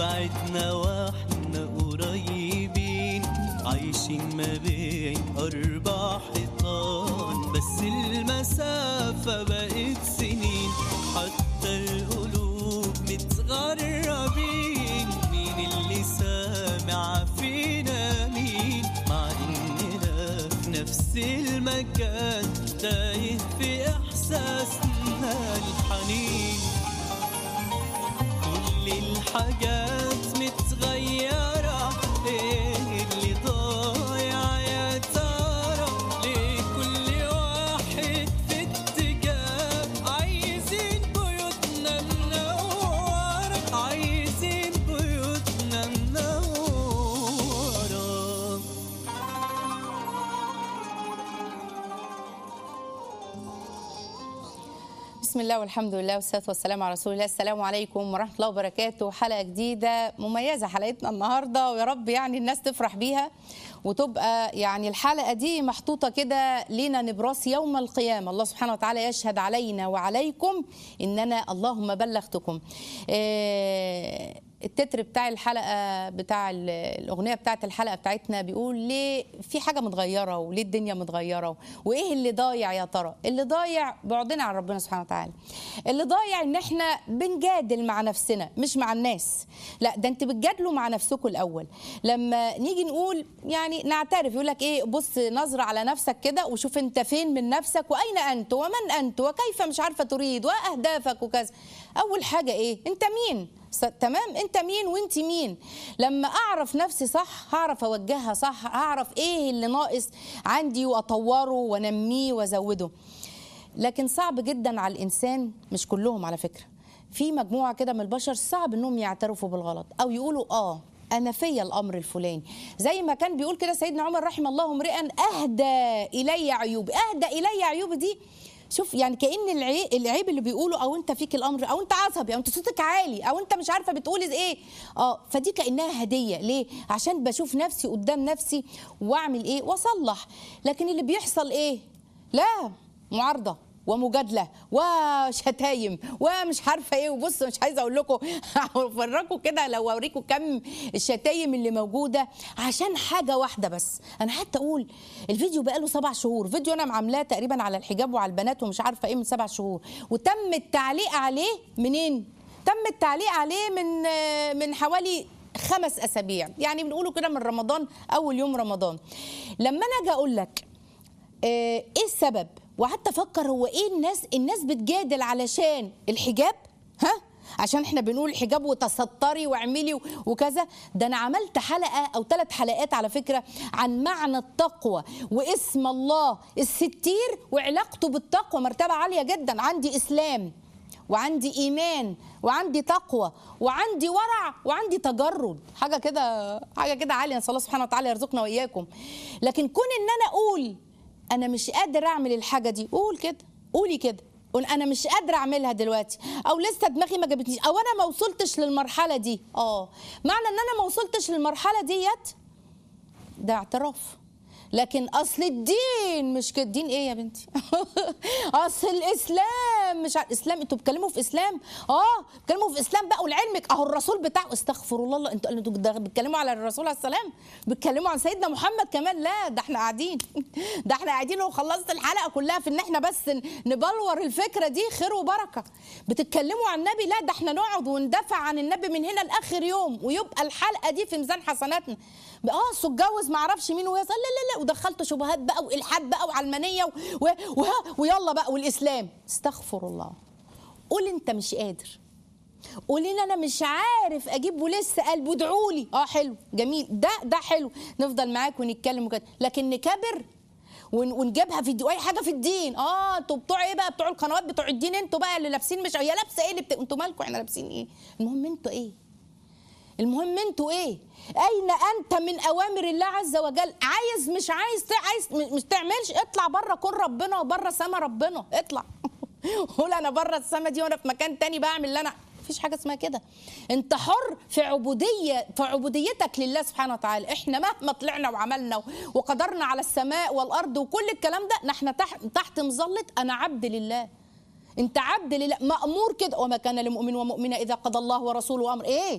بعدنا واحنا قريبين عايشين ما بين أربع حيطان بس المسافة بقت سنين حتى القلوب متغربين مين اللي سامع فينا مين مع إننا في نفس المكان تايه في إحساسنا الحنين كل الحاجات متغيرة ايه اللي ضايع يا ترى ليه كل واحد في اتجاه عايزين بيوتنا منورة عايزين بيوتنا منورة بسم الله والحمد لله والصلاه والسلام على رسول الله السلام عليكم ورحمه الله وبركاته حلقه جديده مميزه حلقتنا النهارده ويا رب يعني الناس تفرح بيها وتبقى يعني الحلقه دي محطوطه كده لينا نبراس يوم القيامه الله سبحانه وتعالى يشهد علينا وعليكم اننا اللهم بلغتكم آه، التتر بتاع الحلقه بتاع ال- الاغنيه بتاعت الحلقه بتاعتنا بيقول ليه في حاجه متغيره وليه الدنيا متغيره وايه اللي ضايع يا ترى اللي ضايع بعدنا عن ربنا سبحانه وتعالى اللي ضايع ان احنا بنجادل مع نفسنا مش مع الناس لا ده انت بتجادلوا مع نفسكم الاول لما نيجي نقول يعني نعترف يقول لك ايه بص نظره على نفسك كده وشوف انت فين من نفسك واين انت ومن انت وكيف مش عارفه تريد واهدافك وكذا اول حاجه ايه انت مين س- تمام انت مين وانت مين لما اعرف نفسي صح هعرف اوجهها صح هعرف ايه اللي ناقص عندي واطوره وانميه وازوده لكن صعب جدا على الانسان مش كلهم على فكره في مجموعه كده من البشر صعب انهم يعترفوا بالغلط او يقولوا اه انا فيا الامر الفلاني زي ما كان بيقول كده سيدنا عمر رحم الله امرئا اهدى الي عيوبي اهدى الي عيوبي دي شوف يعني كان العيب, العيب اللي بيقوله او انت فيك الامر او انت عصبي او انت صوتك عالي او انت مش عارفه بتقولي ايه اه فدي كانها هديه ليه عشان بشوف نفسي قدام نفسي واعمل ايه واصلح لكن اللي بيحصل ايه لا معارضه ومجادله وشتايم ومش عارفه ايه وبص مش عايزه اقول لكم هفرجكم كده لو اوريكم كم الشتايم اللي موجوده عشان حاجه واحده بس انا حتى اقول الفيديو بقاله سبع شهور فيديو انا عاملاه تقريبا على الحجاب وعلى البنات ومش عارفه ايه من سبع شهور وتم التعليق عليه منين تم التعليق عليه من من حوالي خمس اسابيع يعني بنقوله كده من رمضان اول يوم رمضان لما انا اجي اقول لك آه، ايه السبب وقعدت افكر هو ايه الناس الناس بتجادل علشان الحجاب ها عشان احنا بنقول الحجاب وتستري واعملي و- وكذا ده انا عملت حلقه او ثلاث حلقات على فكره عن معنى التقوى واسم الله الستير وعلاقته بالتقوى مرتبه عاليه جدا عندي اسلام وعندي ايمان وعندي تقوى وعندي ورع وعندي تجرد حاجه كده حاجه كده عاليه نسال الله سبحانه وتعالى يرزقنا واياكم لكن كون ان انا اقول انا مش قادر اعمل الحاجه دي قول كده قولي كده قول انا مش قادره اعملها دلوقتي او لسه دماغي ما جابتنيش او انا ما وصلتش للمرحله دي اه معنى ان انا ما وصلتش للمرحله ديت ده اعتراف لكن اصل الدين مش كده الدين ايه يا بنتي اصل الاسلام مش ع- اسلام انتوا بتتكلموا في اسلام اه بتتكلموا في اسلام بقى ولعلمك اهو الرسول بتاعه استغفر الله الله انتوا انتوا ده بتتكلموا على الرسول عليه السلام بتتكلموا عن سيدنا محمد كمان لا ده احنا قاعدين ده احنا قاعدين لو خلصت الحلقه كلها في ان احنا بس ن- نبلور الفكره دي خير وبركه بتتكلموا عن النبي لا ده احنا نقعد وندافع عن النبي من هنا لاخر يوم ويبقى الحلقه دي في ميزان حسناتنا اه اصل اتجوز ما اعرفش مين وهي لا لا لا ودخلت شبهات بقى والحاد بقى وعلمانيه و... و... و... ويلا بقى والاسلام استغفر الله قول انت مش قادر قولي لي انا مش عارف اجيب ولسه قلب وادعوا لي اه حلو جميل ده ده حلو نفضل معاك ونتكلم وكده لكن نكبر ون- ونجيبها في الدين واي حاجه في الدين اه انتوا بتوع ايه بقى بتوع القنوات بتوع الدين انتوا بقى اللي لابسين مش هي لابسه ايه اللي بت... انتوا مالكم احنا لابسين ايه المهم انتوا ايه المهم انتوا ايه اين انت من اوامر الله عز وجل عايز مش عايز تع- عايز م- مش تعملش اطلع بره كون ربنا وبره سما ربنا اطلع قول انا بره السما دي وانا في مكان تاني بعمل اللي انا مفيش حاجه اسمها كده انت حر في عبوديه في عبوديتك لله سبحانه وتعالى احنا مهما طلعنا وعملنا وقدرنا على السماء والارض وكل الكلام ده نحن تحت تحت مظله انا عبد لله انت عبد لله مامور كده وما كان لمؤمن ومؤمنه اذا قضى الله ورسوله امر ايه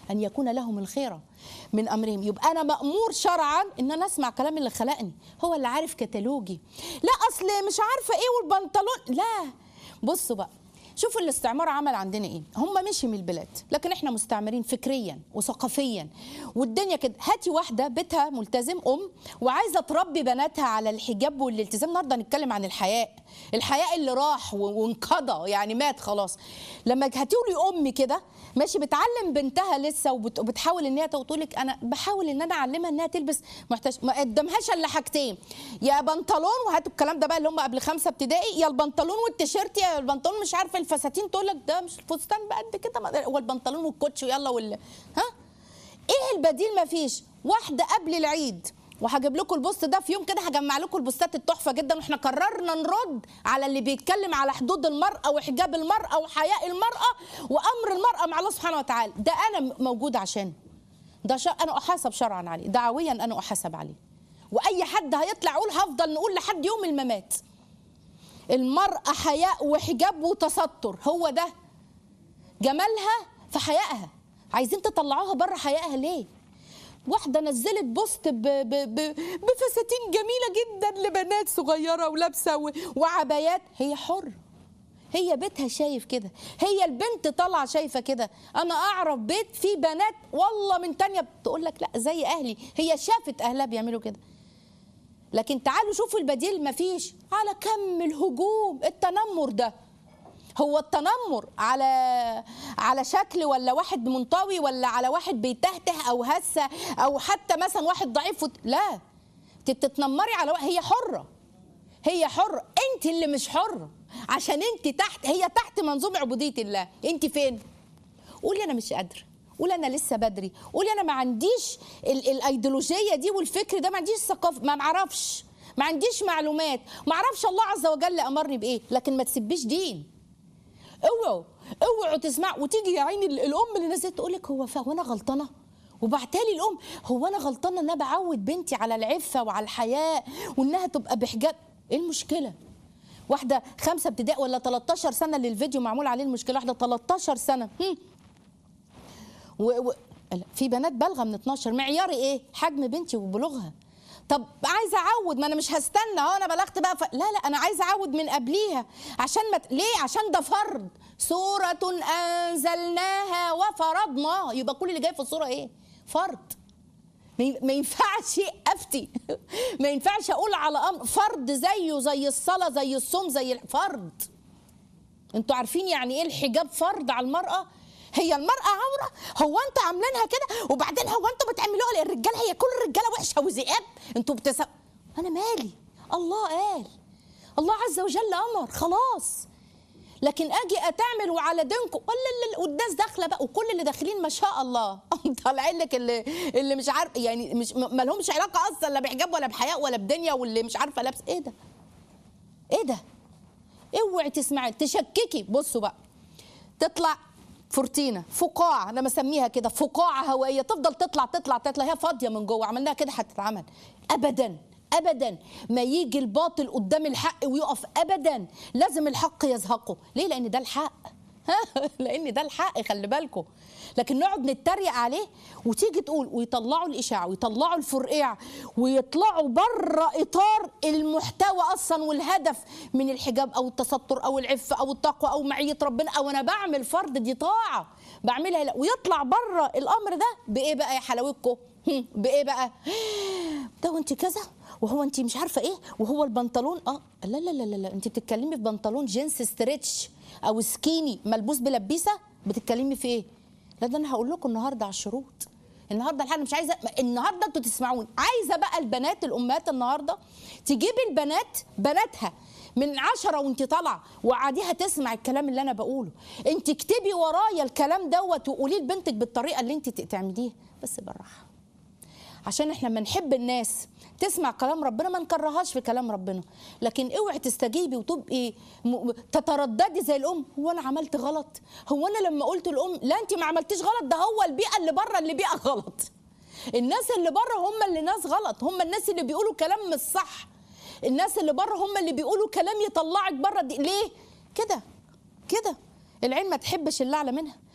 ان يكون لهم الخيره من امرهم يبقى انا مامور شرعا ان انا اسمع كلام اللي خلقني هو اللي عارف كتالوجي لا اصل مش عارفه ايه والبنطلون لا بصوا بقى شوفوا الاستعمار عمل عندنا ايه هم مشي من البلاد لكن احنا مستعمرين فكريا وثقافيا والدنيا كده هاتي واحده بيتها ملتزم ام وعايزه تربي بناتها على الحجاب والالتزام النهارده هنتكلم عن الحياء الحياء اللي راح و- وانقضى يعني مات خلاص لما هتقولي ام كده ماشي بتعلم بنتها لسه وبت- وبتحاول ان هي تقول لك انا بحاول ان انا اعلمها انها تلبس محتاج ما قدامهاش الا حاجتين يا بنطلون وهاتوا الكلام ده بقى اللي هم قبل خمسه ابتدائي يا البنطلون والتيشيرت يا البنطلون مش عارفه الفساتين تقول لك ده مش الفستان بقى قد كده ما- هو البنطلون والكوتش ويلا وال ها ايه البديل ما فيش واحده قبل العيد وهجيب لكم البوست ده في يوم كده هجمع لكم البوستات التحفه جدا واحنا قررنا نرد على اللي بيتكلم على حدود المراه وحجاب المراه وحياء المراه وامر المراه مع الله سبحانه وتعالى ده انا م- موجود عشان ده شر... انا احاسب شرعا عليه دعويا انا احاسب عليه واي حد هيطلع يقول هفضل نقول لحد يوم الممات المراه حياء وحجاب وتستر هو ده جمالها في حيائها عايزين تطلعوها بره حيائها ليه واحده نزلت بوست ب... ب... ب... بفساتين جميله جدا لبنات صغيره ولابسه و... وعبايات هي حر هي بيتها شايف كده هي البنت طالعه شايفه كده انا اعرف بيت فيه بنات والله من تانية بتقول لك لا زي اهلي هي شافت اهلها بيعملوا كده لكن تعالوا شوفوا البديل مفيش على كم الهجوم التنمر ده هو التنمر على على شكل ولا واحد منطوي ولا على واحد بيتهته او هسه او حتى مثلا واحد ضعيف وت... لا انت بتتنمري على واحد هي حره هي حره انت اللي مش حره عشان انت تحت هي تحت منظومه عبوديه الله انت فين قولي انا مش قادره قولي انا لسه بدري قولي انا ما عنديش ال- الايديولوجيه دي والفكر ده ما عنديش ثقافه ما معرفش ما عنديش معلومات ما اعرفش الله عز وجل امرني بايه لكن ما تسبيش دين اوعوا اوعوا تسمع وتيجي يا عيني ال- الام اللي نزلت تقول لك هو هو انا غلطانه وبعتالي الام هو انا غلطانه ان انا بعود بنتي على العفه وعلى الحياء وانها تبقى بحجاب ايه المشكله واحده خمسه ابتدائي ولا 13 سنه اللي الفيديو معمول عليه المشكله واحده 13 سنه هم. و... و... لا، في بنات بالغه من 12 معياري ايه حجم بنتي وبلوغها طب عايزه اعود ما انا مش هستنى اه انا بلغت بقى ف... لا لا انا عايزه اعود من قبليها عشان ما ت- ليه عشان ده فرض سوره انزلناها وفرضنا يبقى كل اللي جاي في الصوره ايه فرض ما ي- ما ينفعش افتي ما ينفعش اقول على امر فرض زيه زي الصلاه زي الصوم زي الفرض انتوا عارفين يعني ايه الحجاب فرض على المراه هي المرأة عورة هو انتوا عاملينها كده وبعدين هو انتوا بتعملوها للرجالة هي كل الرجالة وحشة وذئاب انتوا بتس انا مالي الله قال الله عز وجل امر خلاص لكن اجي اتعمل وعلى دينكم ولا والناس داخله بقى وكل اللي داخلين ما شاء الله طالعين لك اللي اللي مش عارف يعني مش ما لهمش علاقه اصلا لا بحجاب ولا بحياء ولا بدنيا واللي مش عارفه لابس ايه ده ايه ده اوعي تسمعي تشككي بصوا بقى تطلع فورتينا فقاعة أنا مسميها كده فقاعة هوائية تفضل تطلع تطلع تطلع هي فاضية من جوه عملناها كده هتتعمل أبدا أبدا ما يجي الباطل قدام الحق ويقف أبدا لازم الحق يزهقه ليه لأن ده الحق لأن ده الحق خلي بالكم لكن نقعد نتريق عليه وتيجي تقول ويطلعوا الإشاعة ويطلعوا الفرقيع ويطلعوا بره إطار المحتوى أصلا والهدف من الحجاب أو التستر أو العفة أو التقوى أو معية ربنا أو أنا بعمل فرض دي طاعة بعملها لا ويطلع بره الأمر ده بإيه بقى يا حلاوتكم هم، بإيه بقى ده وانت كذا وهو انت مش عارفه ايه وهو البنطلون اه لا لا لا لا, لا. انت بتتكلمي في بنطلون جينز ستريتش او سكيني ملبوس بلبيسه بتتكلمي في ايه لا ده انا هقول لكم النهارده على الشروط النهارده الحاجه مش عايزه النهارده انتوا تسمعون عايزه بقى البنات الامهات النهارده تجيب البنات بناتها من عشرة وانت طالعه وقعديها تسمع الكلام اللي انا بقوله انت اكتبي ورايا الكلام دوت وقوليه لبنتك بالطريقه اللي انت تعمليها بس بالراحه عشان احنا لما نحب الناس تسمع كلام ربنا ما نكرهاش في كلام ربنا لكن اوعي تستجيبي وتبقي م- تترددي زي الام هو انا عملت غلط هو انا لما قلت الام لا انت ما عملتيش غلط ده هو البيئه اللي بره اللي بيئه غلط الناس اللي بره هم اللي ناس غلط هم الناس اللي بيقولوا كلام مش صح الناس اللي بره هم اللي بيقولوا كلام يطلعك بره دي ليه كده كده العين ما تحبش اللي اعلى منها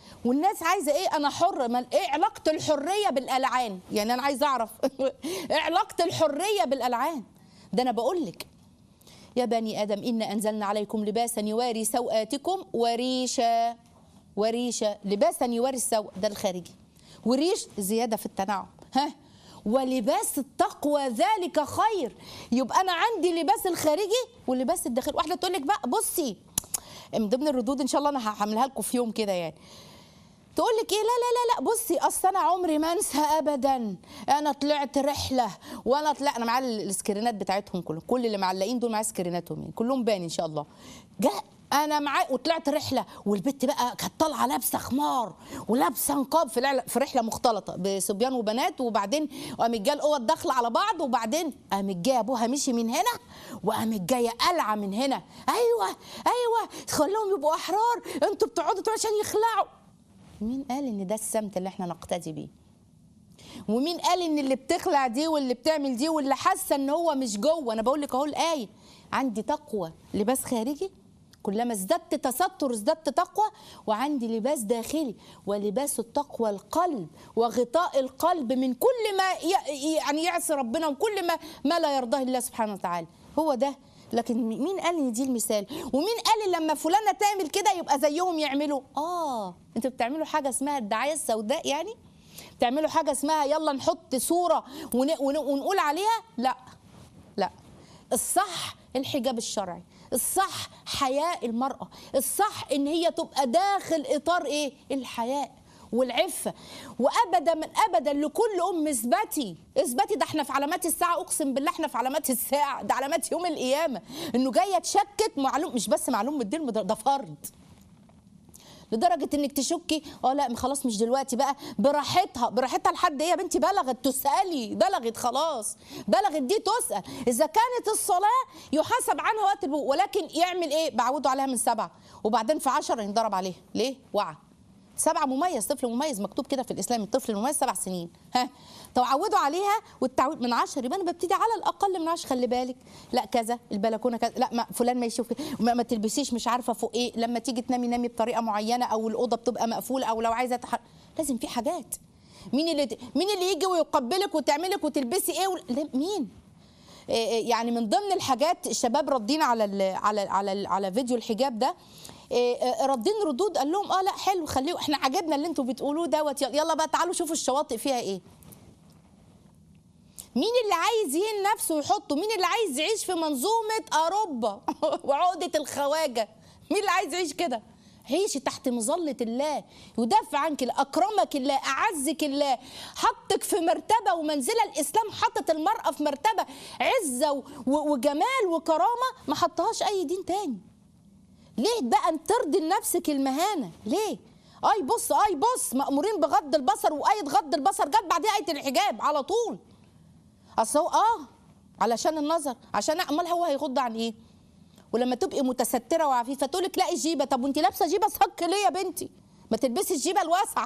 والناس عايزه ايه انا حر ما ايه علاقه الحريه بالالعان يعني انا عايزه اعرف ايه علاقه الحريه بالالعان ده انا بقول لك يا بني ادم انا انزلنا عليكم لباسا يواري سوآتكم وريشا وريشا لباسا يواري السوء ده الخارجي وريش زياده في التنعم ها ولباس التقوى ذلك خير يبقى انا عندي لباس الخارجي ولباس الداخلي واحده تقول لك بقى بصي من ضمن الردود ان شاء الله انا هعملها لكم في يوم كده يعني تقول لك ايه لا لا لا لا بصي اصل انا عمري ما انسى ابدا انا طلعت رحله وانا طلع انا معايا السكرينات بتاعتهم كلهم كل اللي معلقين دول معايا سكريناتهم يعني كلهم بان ان شاء الله جاء انا معاه وطلعت رحله والبت بقى كانت طالعه لابسه خمار ولابسه نقاب في لعلة في رحله مختلطه بصبيان وبنات وبعدين قامت جايه الاوض داخله على بعض وبعدين قامت جايه ابوها مشي من هنا وقامت جايه قلعه من هنا ايوه ايوه خلوهم يبقوا احرار انتوا بتقعدوا طول عشان يخلعوا مين قال ان ده السمت اللي احنا نقتدي بيه ومين قال ان اللي بتخلع دي واللي بتعمل دي واللي حاسه ان هو مش جوه انا بقول لك اهو الايه عندي تقوى لباس خارجي كلما ازددت تستر ازددت تقوى وعندي لباس داخلي ولباس التقوى القلب وغطاء القلب من كل ما ي- يعني يعصي ربنا وكل ما ما لا يرضاه الله سبحانه وتعالى هو ده لكن مين قال ان دي المثال ومين قال ان لما فلانه تعمل كده يبقى زيهم يعملوا اه انتوا بتعملوا حاجه اسمها الدعايه السوداء يعني بتعملوا حاجه اسمها يلا نحط صوره ون- ون- ونقول عليها لا لا الصح الحجاب الشرعي الصح حياء المرأة الصح ان هي تبقى داخل اطار ايه الحياء والعفة وابدا من ابدا لكل ام اثبتي اثبتي ده احنا في علامات الساعة اقسم بالله احنا في علامات الساعة ده علامات يوم القيامة انه جاية تشكك معلوم مش بس معلوم من الدين ده ده فرض لدرجه انك تشكي اه لا خلاص مش دلوقتي بقى براحتها براحتها لحد ايه يا بنتي بلغت تسالي بلغت خلاص بلغت دي تسال اذا كانت الصلاه يحاسب عنها وقت الوضوء ولكن يعمل ايه بعوده عليها من سبعه وبعدين في عشرة ينضرب عليه ليه وعى سبعة مميز طفل مميز مكتوب كده في الاسلام الطفل المميز سبع سنين ها طب عودوا عليها والتعويد من عشر يبقى انا ببتدي على الاقل من عشر خلي بالك لا كذا البلكونه كذا لا ما فلان ما يشوف ما, ما تلبسيش مش عارفه فوق ايه لما تيجي تنامي نامي بطريقه معينه او الاوضه بتبقى مقفوله او لو عايزه تح... لازم في حاجات مين اللي مين اللي يجي ويقبلك وتعملك وتلبسي ايه ولا- لا، مين إيه يعني من ضمن الحاجات الشباب ردين على ال على ال على ال على فيديو الحجاب ده إيه، ردين ردود قال لهم اه لا حلو خليه احنا عجبنا اللي انتوا بتقولوه دوت يلا يلا بقى تعالوا شوفوا الشواطئ فيها ايه مين اللي عايز يهين نفسه ويحطه مين اللي عايز يعيش في منظومه اوروبا وعقده الخواجه مين اللي عايز يعيش كده عيشي تحت مظلة الله يدافع عنك الله أكرمك الله أعزك الله حطك في مرتبة ومنزلة الإسلام حطت المرأة في مرتبة عزة و- و- وجمال وكرامة ما حطهاش أي دين تاني ليه بقى ان ترضي لنفسك المهانه ليه اي بص اي بص مامورين بغض البصر وايه غض البصر جت بعدها ايه الحجاب على طول اصل هو اه علشان النظر عشان امال هو هيغض عن ايه ولما تبقي متستره وعفيفه تقول لك لا الجيبه طب وانت لابسه جيبه صك ليه يا بنتي ما تلبسي الجيبه الواسعه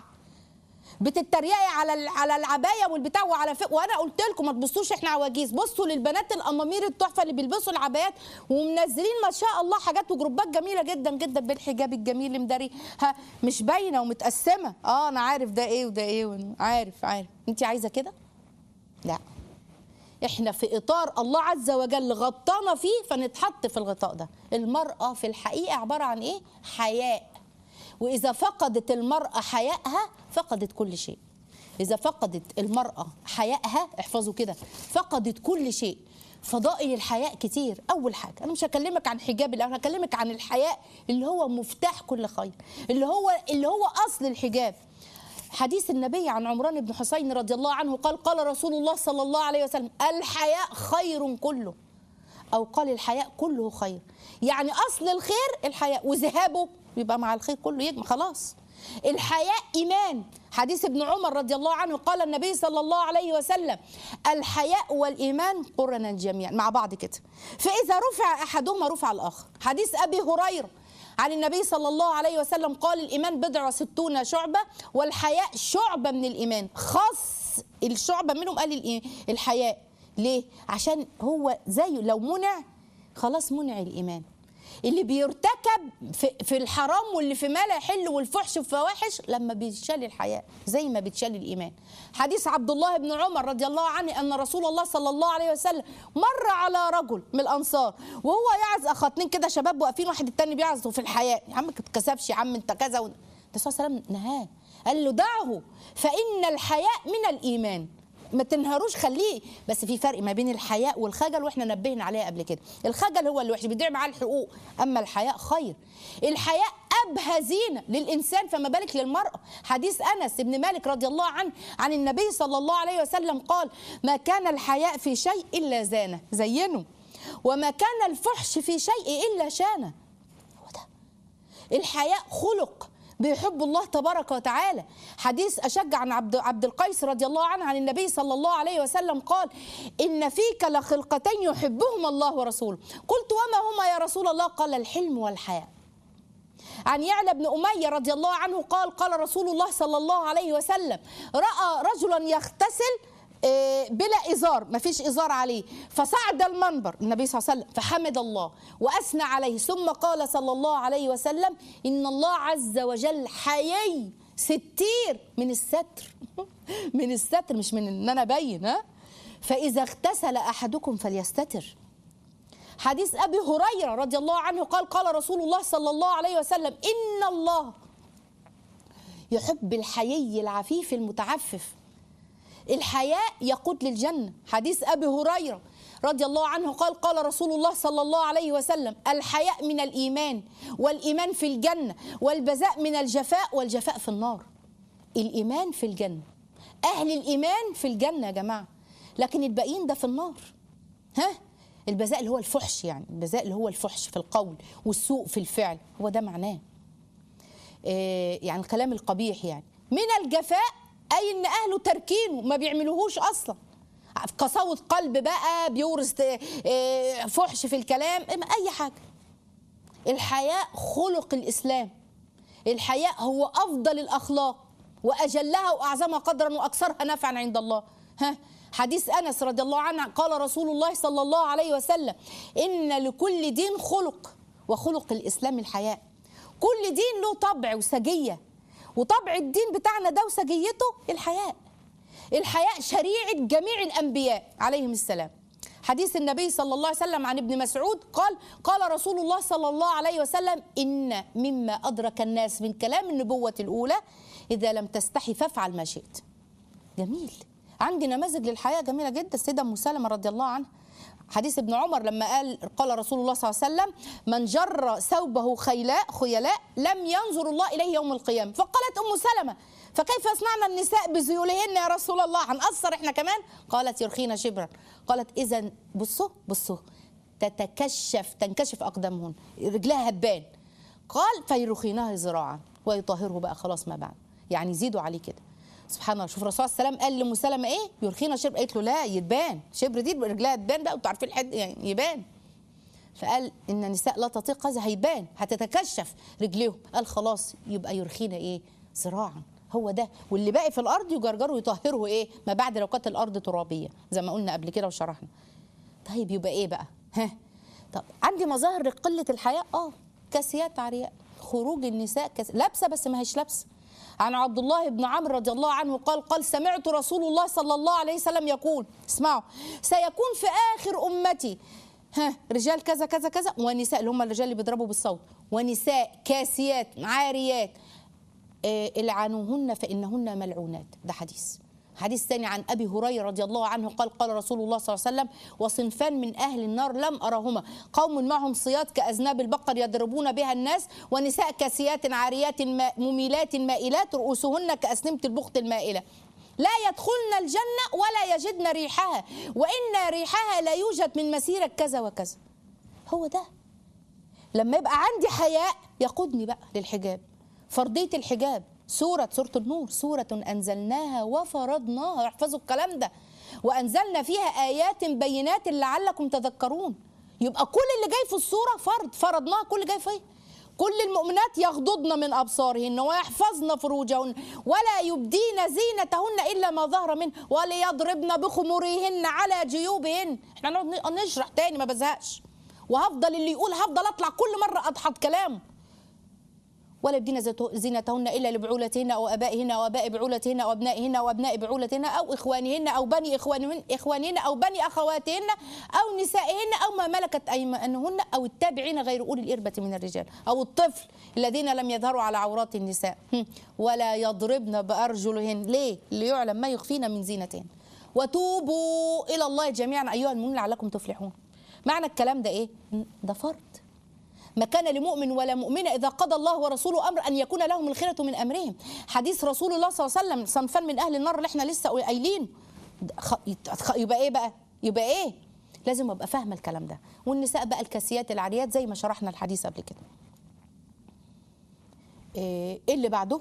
بتتريقي على ال- على العبايه والبتاع وعلى فق... وانا قلت لكم ما تبصوش احنا عواجيز بصوا للبنات الامامير التحفه اللي بيلبسوا العبايات ومنزلين ما شاء الله حاجات وجروبات جميله جدا جدا بالحجاب الجميل اللي مداري ها مش باينه ومتقسمه اه انا عارف ده ايه وده ايه وإنه- عارف عارف انت عايزه كده لا احنا في اطار الله عز وجل غطانا فيه فنتحط في الغطاء ده المراه في الحقيقه عباره عن ايه حياء واذا فقدت المراه حيائها فقدت كل شيء اذا فقدت المراه حيائها احفظوا كده فقدت كل شيء فضائل الحياء كتير اول حاجه انا مش هكلمك عن حجاب الاول هكلمك عن الحياء اللي هو مفتاح كل خير اللي هو اللي هو اصل الحجاب حديث النبي عن عمران بن حسين رضي الله عنه قال قال رسول الله صلى الله عليه وسلم الحياء خير كله او قال الحياء كله خير يعني اصل الخير الحياء وذهابه يبقى مع الخير كله يجمع خلاص الحياء ايمان حديث ابن عمر رضي الله عنه قال النبي صلى الله عليه وسلم الحياء والايمان قرنا جميعا مع بعض كده فاذا رفع احدهما رفع الاخر حديث ابي هريره عن النبي صلى الله عليه وسلم قال الإيمان بضع وستون شعبة والحياء شعبة من الإيمان خاص الشعبة منهم قال الإيه؟ الحياء ليه؟ عشان هو زيه لو منع خلاص منع الإيمان اللي بيرتكب في, في الحرام واللي في ما لا يحل والفحش والفواحش لما بيتشال الحياء زي ما بيتشال الايمان حديث عبد الله بن عمر رضي الله عنه ان رسول الله صلى الله عليه وسلم مر على رجل من الانصار وهو يعز اخ اتنين كده شباب واقفين واحد التاني بيعزوا في الحياء يا عم ما تتكسفش يا عم انت كذا و... الرسول صلى الله عليه وسلم نهاه قال له دعه فان الحياء من الايمان ما تنهروش خليه بس في فرق ما بين الحياء والخجل واحنا نبهنا عليها قبل كده الخجل هو اللي وحش بيضيع معاه الحقوق اما الحياء خير الحياء ابهى زينه للانسان فما بالك للمراه حديث انس بن مالك رضي الله عنه عن النبي صلى الله عليه وسلم قال ما كان الحياء في شيء الا زانه زينه وما كان الفحش في شيء الا شانه هو ده الحياء خلق بيحب الله تبارك وتعالى حديث أشج عن عبد, عبد القيس رضي الله عنه عن النبي صلى الله عليه وسلم قال إن فيك لخلقتين يحبهما الله ورسوله قلت وما هما يا رسول الله قال الحلم والحياء عن يعلى بن أمية رضي الله عنه قال قال رسول الله صلى الله عليه وسلم رأى رجلا يغتسل آه، بلا إزار ما فيش إزار عليه فصعد المنبر النبي صلى الله عليه وسلم فحمد الله وأثنى عليه ثم قال صلى الله عليه وسلم إن الله عز وجل حيي ستير من الستر من الستر مش من ان انا ابين ها فاذا اغتسل احدكم فليستتر حديث ابي هريره رضي الله عنه قال قال رسول الله صلى الله عليه وسلم ان الله يحب الحيي العفيف المتعفف الحياء يقود للجنه حديث ابي هريره رضي الله عنه قال قال رسول الله صلى الله عليه وسلم الحياء من الايمان والايمان في الجنه والبذاء من الجفاء والجفاء في النار الايمان في الجنه اهل الايمان في الجنه يا جماعه لكن الباقيين ده في النار ها البذاء اللي هو الفحش يعني البذاء اللي هو الفحش في القول والسوء في الفعل هو ده معناه آه، يعني الكلام القبيح يعني من الجفاء اي ان اهله تركينه ما بيعملوهوش اصلا قساوة قلب بقى بيورث آه، فحش في الكلام اي حاجه الحياء خلق الاسلام الحياء هو افضل الاخلاق واجلها واعظمها قدرا واكثرها نفعا عند الله ها حديث انس رضي الله عنه قال رسول الله صلى الله عليه وسلم ان لكل دين خلق وخلق الاسلام الحياء كل دين له طبع وسجيه وطبع الدين بتاعنا ده وسجيته الحياء الحياء شريعه جميع الانبياء عليهم السلام حديث النبي صلى الله عليه وسلم عن ابن مسعود قال قال رسول الله صلى الله عليه وسلم إن مما أدرك الناس من كلام النبوة الأولى إذا لم تستحي فافعل ما شئت جميل عندي نماذج للحياة جميلة جدا السيدة أم سلمة رضي الله عنها حديث ابن عمر لما قال قال رسول الله صلى الله عليه وسلم من جر ثوبه خيلاء خيلاء لم ينظر الله إليه يوم القيامة فقالت أم سلمة فكيف يصنعن النساء بذيولهن يا رسول الله هنقصر احنا كمان قالت يرخين شبرا قالت اذا بصوا بصوا تتكشف تنكشف اقدامهن رجلها هبان قال فيرخينها ذراعا ويطهره بقى خلاص ما بعد يعني يزيدوا عليه كده سبحان الله شوف الرسول صلى الله عليه وسلم قال لام سلمة ايه يرخينا شبر قالت له لا يتبان شبر دي رجلها تبان بقى انتوا عارفين الحد يعني يبان فقال ان النساء لا تطيق هذا هيبان هتتكشف رجليهم قال خلاص يبقى يرخينا ايه ذراعا هو ده واللي باقي في الارض يجرجروا ويطهروا ايه ما بعد لو كانت الارض ترابيه زي ما قلنا قبل كده وشرحنا طيب يبقى ايه بقى ها طب عندي مظاهر لقله الحياء اه كاسيات عرياء خروج النساء كاس... لابسه بس ما هيش لابسه عن عبد الله بن عمرو رضي الله عنه قال قال سمعت رسول الله صلى الله عليه وسلم يقول اسمعوا سيكون في اخر امتي ها رجال كذا كذا كذا ونساء اللي هم الرجال اللي بيضربوا بالصوت ونساء كاسيات عاريات آه، العنوهن فإنهن ملعونات ده حديث حديث ثاني عن أبي هريرة رضي الله عنه قال قال رسول الله صلى الله عليه وسلم وصنفان من أهل النار لم أرهما قوم معهم صياد كأذناب البقر يضربون بها الناس ونساء كاسيات عاريات ما- مميلات مائلات رؤوسهن كأسنمة البخت المائلة لا يدخلن الجنة ولا يجدن ريحها وإن ريحها لا يوجد من مسيرة كذا وكذا هو ده لما يبقى عندي حياء يقودني بقى للحجاب فرضية الحجاب سورة سورة النور سورة أنزلناها وفرضناها احفظوا الكلام ده وأنزلنا فيها آيات بينات لعلكم تذكرون يبقى كل اللي جاي في الصورة فرض فرضناها كل اللي جاي فيه كل المؤمنات يغضضن من أبصارهن ويحفظن فروجهن ولا يبدين زينتهن إلا ما ظهر منه وليضربن بخمورهن على جيوبهن احنا نقعد نشرح تاني ما بزهقش وهفضل اللي يقول هفضل اطلع كل مره اضحط كلامه ولا يبدين زينته- زينتهن الا لبعولتهن او ابائهن او اباء بعولتهن او ابنائهن او ابناء بعولتهن او اخوانهن او بني اخوانهن اخوانهن او بني اخواتهن او نسائهن او ما ملكت ايمانهن او التابعين غير اولي الاربه من الرجال او الطفل الذين لم يظهروا على عورات النساء هم. ولا يضربن بارجلهن ليه؟ ليعلم ما يخفين من زينتهن وتوبوا الى الله جميعا ايها المؤمنون لعلكم تفلحون معنى الكلام ده ايه؟ ده فرض ما كان لمؤمن ولا مؤمنة إذا قضى الله ورسوله أمر أن يكون لهم الخيرة من أمرهم حديث رسول الله صلى الله عليه وسلم صنفان من أهل النار اللي احنا لسه قايلينه خ- يت- يبقى إيه بقى يبقى إيه لازم أبقى فاهمة الكلام ده والنساء بقى الكاسيات العاريات زي ما شرحنا الحديث قبل كده إيه إيه اللي بعده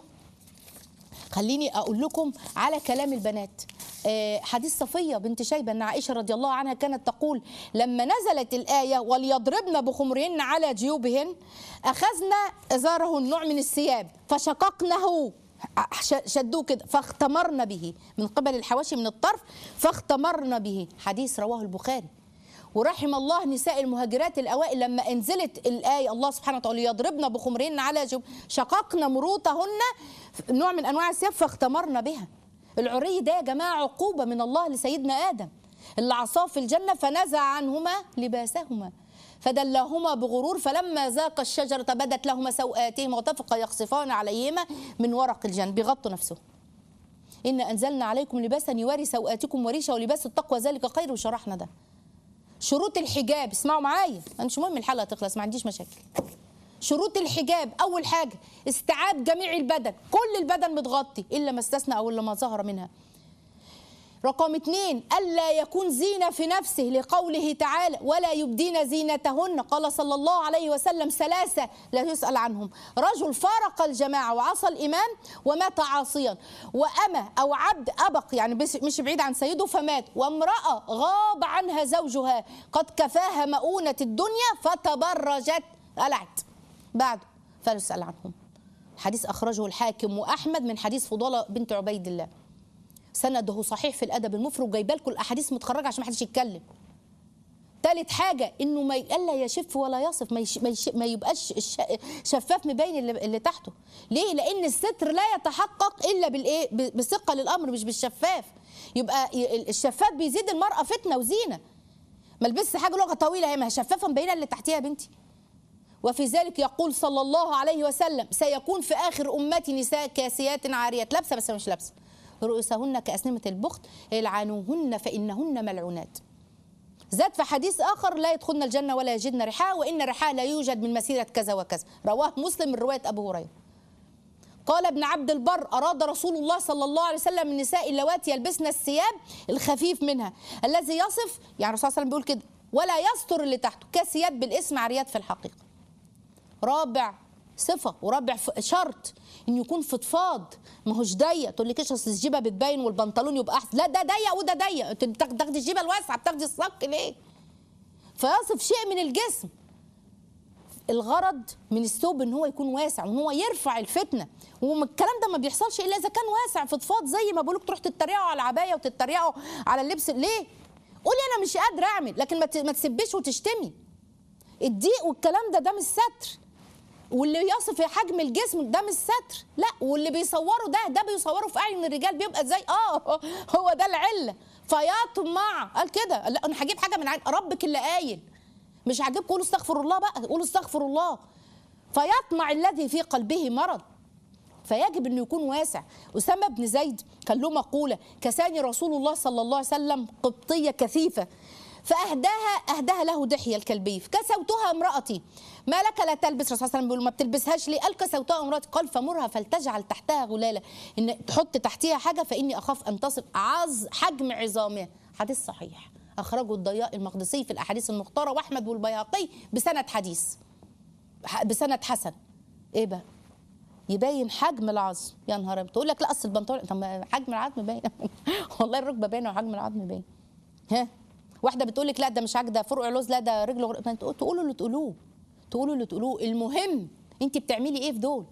خليني اقول لكم على كلام البنات آه، حديث صفيه بنت شيبه ان عائشه رضي الله عنها كانت تقول لما نزلت الايه وليضربن بخمرهن على جيوبهن اخذنا ازارهن نوع من الثياب فشققنه ش- شدوه كده فاختمرن به من قبل الحواشي من الطرف فاختمرن به حديث رواه البخاري ورحم الله نساء المهاجرات الاوائل لما انزلت الايه الله سبحانه وتعالى يضربن بخمرهن على جب شققن مروطهن نوع من انواع الثياب فاختمرن بها العري ده يا جماعه عقوبه من الله لسيدنا ادم اللي عصاه في الجنه فنزع عنهما لباسهما فدلاهما بغرور فلما ذاق الشجرة بدت لهما سوآتهما وطفقا يخصفان عليهما من ورق الجنة بيغطوا نفسهم إن أنزلنا عليكم لباسا يواري سوآتكم وريشا ولباس التقوى ذلك خير وشرحنا ده شروط الحجاب اسمعوا معايا انا مش مهم الحلقه تخلص ما عنديش مشاكل شروط الحجاب اول حاجه استيعاب جميع البدن كل البدن متغطي الا ما استثنى او الا ما ظهر منها رقم اثنين ألا يكون زينة في نفسه لقوله تعالى ولا يبدين زينتهن قال صلى الله عليه وسلم ثلاثة لا يسأل عنهم رجل فارق الجماعة وعصى الإمام ومات عاصيا وأمة أو عبد أبق يعني بس- مش بعيد عن سيده فمات وامرأة غاب عنها زوجها قد كفاها مؤونة الدنيا فتبرجت قلعت بعده فلا يسأل عنهم حديث أخرجه الحاكم وأحمد من حديث فضالة بنت عبيد الله سنده صحيح في الادب المفرد وجايبه لكم الاحاديث متخرجه عشان ما حدش يتكلم ثالث حاجه انه ما الا يشف ولا يصف ما, يش ما, يش ما يبقاش الش- شفاف مبين اللي, اللي تحته ليه لان الستر لا يتحقق الا بالايه ب- بثقه للامر مش بالشفاف يبقى ي- الشفاف بيزيد المراه فتنه وزينه ما لبس حاجه لغه طويله هي ما هي شفافه مبينه اللي تحتيها يا بنتي وفي ذلك يقول صلى الله عليه وسلم سيكون في اخر امتي نساء كاسيات عاريات لابسه بس مش لابسه رؤوسهن كاسنمه البخت العنوهن فانهن ملعونات زاد في حديث اخر لا يدخلن الجنه ولا يجدن ريحها وان ريحها لا يوجد من مسيره كذا وكذا رواه مسلم من روايه ابو هريره قال ابن عبد البر أراد رسول الله صلى الله عليه وسلم النساء اللواتي يلبسن الثياب الخفيف منها الذي يصف يعني الرسول صلى الله عليه وسلم بيقول كده ولا يستر اللي تحته كاسيات بالاسم عاريات في الحقيقة رابع صفة ورابع ف- شرط إن يكون فضفاض ما هوش ضيق تقول لي اصل الجيبه بتبين والبنطلون يبقى احسن لا ده ضيق وده ضيق انت بتاخد- تاخدي الجيبه الواسعه بتاخدي الصك ليه؟ فيصف شيء من الجسم الغرض من الثوب ان هو يكون واسع وان هو يرفع الفتنه والكلام ده ما بيحصلش الا اذا كان واسع فضفاض زي ما بقولك تروح تتريقوا على العبايه وتتريقوا على اللبس ليه؟ قولي انا مش قادره اعمل لكن ما ت- ما تسبيش وتشتمي الضيق والكلام ده ده مش ستر واللي يصف حجم الجسم ده مش ستر لا واللي بيصوروا ده ده بيصوروا في اعين الرجال بيبقى ازاي اه هو ده العله فيطمع قال كده لا انا هجيب حاجه من عين ربك اللي قايل مش هجيب قولوا استغفر الله بقى قولوا استغفر الله فيطمع الذي في قلبه مرض فيجب انه يكون واسع اسامه بن زيد كان له مقوله كساني رسول الله صلى الله عليه وسلم قبطيه كثيفه فاهداها اهداها له دحيه الكلبي فكسوتها امراتي ما لك لا تلبس الرسول صلى الله عليه وسلم بيقول ما بتلبسهاش ليه قال كسوتها امراتي قال فمرها فلتجعل تحتها غلاله ان تحط تحتها حاجه فاني اخاف ان تصل عظ حجم عظامها حديث صحيح اخرجه الضياء المقدسي في الاحاديث المختاره واحمد والبيهقي بسند حديث ح- بسند حسن ايه بقى يبين حجم العظم يا نهار أبيض. تقول لك لا اصل البنطلون طب ما حجم العظم باين والله الركبه باينه وحجم العظم باين ها واحده بتقول لك لا ده مش عاجده فرع لوز لا ده رجله غر... ما انتوا تقولوا اللي تقولوه تقولوا اللي تقولوه المهم انت بتعملي ايه في دول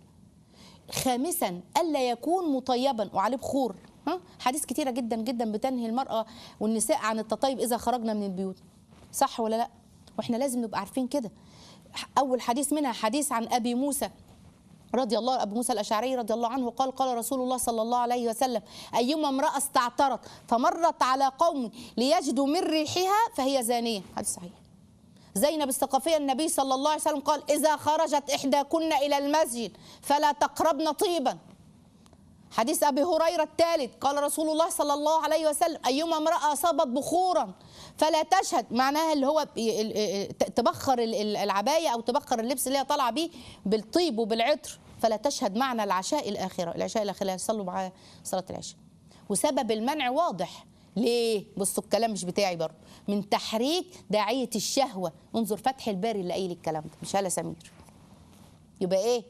خامسا الا يكون مطيبا وعليه بخور ها حديث كتيره جدا جدا بتنهي المراه والنساء عن التطيب اذا خرجنا من البيوت صح ولا لا واحنا لازم نبقى عارفين كده اول حديث منها حديث عن ابي موسى رضي الله ابو موسى الاشعري رضي الله عنه قال قال رسول الله صلى الله عليه وسلم ايما امراه استعطرت فمرت على قوم ليجدوا من ريحها فهي زانيه حديث صحيح زينب الثقفيه النبي صلى الله عليه وسلم قال اذا خرجت احداكن الى المسجد فلا تقربن طيبا حديث ابي هريره الثالث قال رسول الله صلى الله عليه وسلم ايما امراه اصابت بخورا فلا تشهد معناها اللي هو ي- ال- ال- ت- تبخر ال- ال- العبايه او تبخر اللبس اللي هي طالعه بيه بالطيب وبالعطر فلا تشهد معنا العشاء الاخره العشاء الاخره يصلوا معاها صلاه العشاء وسبب المنع واضح ليه بصوا الكلام مش بتاعي برضه من تحريك داعيه الشهوه انظر فتح الباري اللي قايل الكلام ده مش هلا سمير يبقى ايه